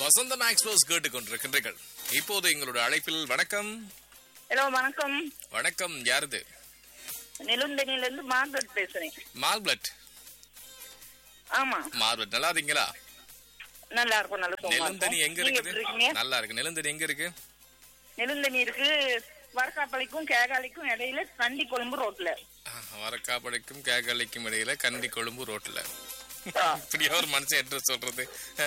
வசந்தம் express கேட்டுக் கொண்டிருக்கின்றீர்கள் இப்போது எங்களுடைய அழைப்பில் வணக்கம் ஹலோ வணக்கம் வணக்கம் யாருது நெலுந்தனில இருந்து மார்கரெட் பேசுறேன் மார்பிளட் ஆமா மார்பிளட் நல்லா இருக்கீங்களா நல்லா இருக்கும் நல்ல சுகமா நெலுந்தனி இருக்கும். எங்க நீங்க இருக்குது எப்படி இருக்கீங்க நல்லா இருக்கு நெலுந்தனி எங்க இருக்கு நெலுந்தனி இருக்கு வரக்காப்பளைக்கும் கேகாலிக்கும் இடையில கண்டி கொழும்பு ரோட்ல வரக்காப்படைக்கும் கேகலைக்கும் இடையில கண்டி கொழும்பு ரோட்ல ஆ. இப்படியா ஒரு மனுஷன் என்று சொல்றது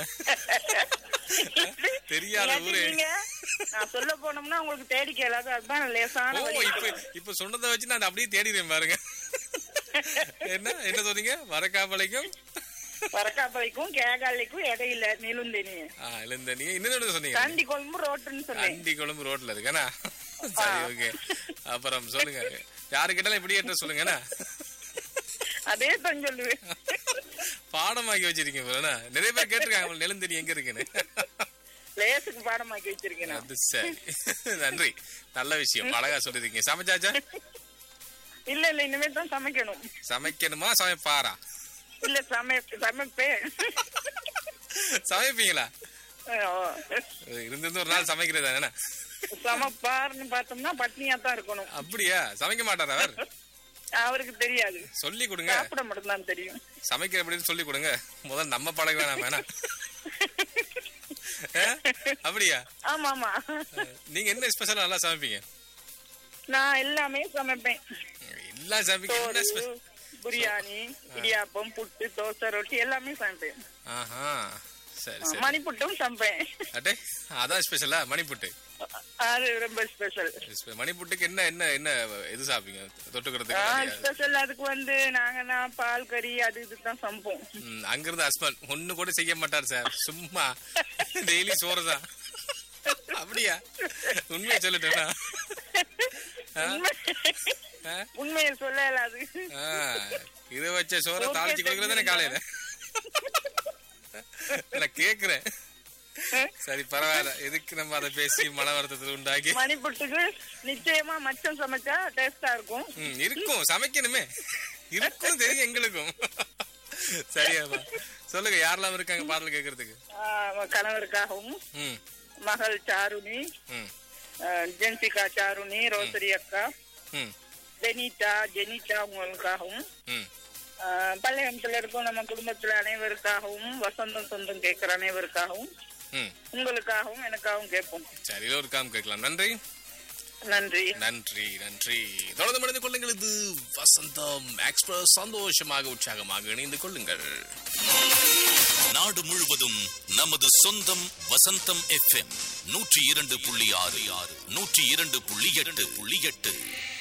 தெரியாத இல்லாட்டி ஊரு நீங்க நான் சொல்ல போனோம்னா உங்களுக்கு தேடி கேளாது அதுதான் ஓ லேசான வழி இப்ப இப்ப சொன்னதை வச்சு நான் அப்படியே தேடிடுறேன் பாருங்க என்ன என்ன சொன்னீங்க வரக்காப்பளைக்கும் வரக்காப்பளைக்கும் கேகாலிக்கும் இடையில நெலுந்தனி ஆ இளந்தனி இன்னொன்னு சொன்னீங்க கண்டி கொழும்பு ரோட்டுன்னு சொன்னேன் அண்டி கொழும்பு ரோட்ல இருக்கேனா சரி ஓகே அப்புறம் சொல்லுங்க யாரு கேட்டாலும் இப்படி ஏற்ற சொல்லுங்கண்ணா அதே தான் சொல்லுவேன் பாடமாக்கி வச்சிருக்கீங்க போலண்ணா நிறைய பேர் கேட்டிருக்காங்க உங்களுக்கு நெலுந்தனி எங்க இருக்குன்னு லேசுக்கு பாடமாக்கி வச்சிருக்கேன் நான். அது சரி நன்றி நல்ல விஷயம் அழகா சொல்லிருக்கீங்க சமைச்சாச்சா இல்ல இல்ல இனிமே தான் சமைக்கணும் சமைக்கணுமா சமைப்பாரா இல்ல சமை சமைப்பேன் சமைப்பீங்களா ஆ. இருந்திருந்து ஒரு நாள் சமைக்கிறது தானே சமைப்பார்னு பார்த்தோம்னா பட்னியா தான் இருக்கணும் அப்படியா சமைக்க மாட்டாரா அவர் அவருக்கு தெரியாது சொல்லி கொடுங்க சாப்பிட மட்டும்தான் தெரியும் சமைக்கிற எப்படின்னு சொல்லி கொடுங்க முதல்ல நம்ம பழக வேணாம் வேணாம் ஆ? அப்படியா ஆமா ஆமா நீங்க என்ன ஸ்பெஷலா நல்லா சமைப்பீங்க நான் எல்லாமே சமைப்பேன் எல்லாம் சமைக்க என்ன சோறு ஸ்பெஷல் பிரியாணி இடியாப்பம் புட்டு தோசை ரொட்டி எல்லாமே சமைப்பேன் ஆஹா சரி சரி மணிப்புட்டும் சமைப்பேன் அட்டே அதான் ஸ்பெஷலா மணிப்புட்டு அது ரொம்ப ஸ்பெஷல் ஸ்பெ- மணிப்புட்டுக்கு என்ன என்ன என்ன இது சாப்பிடுங்க தொட்டுக்கிறதுக்கு நிறைய- ஸ்பெஷல் அதுக்கு வந்து நாங்க நான் பால் கறி அது இதுதான் சமைப்போம் ம், அங்கிருந்து ஹஸ்பண்ட் ஒண்ணு கூட செய்ய மாட்டார் சார் சும்மா டெய்லி சோறு தான் அப்படியா உண்மையை சொல்லட்டா உண்மை- ஆ? உண்மையை சொல்ல இயலாது இதை வச்ச சோறை தாளிச்சு கொடுக்கறது தானே காலையில நான் கேக்குறேன் சரி பரவாயில்ல எதுக்கு நம்ம அதை பேசி மன வருத்தத்தை உண்டாக்கி மணிப்புட்டுக்கு நிச்சயமா மச்சம் சமைச்சா டேஸ்டா இருக்கும் ம், இருக்கும் சமைக்கணுமே இருக்கும் தெரியும் எங்களுக்கும் சரியாப்பா சொல்லுங்க யாரெல்லாம் இருக்காங்க பாடல் கேக்குறதுக்கு ஆஹ் கணவருக்காகவும் ம் மகள் சாருணி ம் ஆஹ் ஜென்சிகா சாருணி ரோசரி அக்கா ம் ஜெனிதா ஜெனிதா உங்களுக்காகவும் ம் ஆஹ் பள்ளியம்பத்துல இருக்கும் நம்ம குடும்பத்துல அனைவருக்காகவும் வசந்தம் சொந்தம் கேட்கிற அனைவருக்காகவும் ம் உங்களுக்காகவும் எனக்காகவும் கேட்போம் சரி ஒரு காம் கேட்கலாம் நன்றி நன்றி நன்றி நன்றி தொடர்ந்து மணிந்து கொள்ளுங்கள் இது வசந்தம் எக்ஸ்பிரஸ் சந்தோஷமாக உற்சாகமாக இணைந்து கொள்ளுங்கள் நாடு முழுவதும் நமது சொந்தம் வசந்தம் எஃப்எம் நூற்றி இரண்டு புள்ளி ஆறு ஆறு நூற்றி இரண்டு புள்ளி எட்டு புள்ளி எட்டு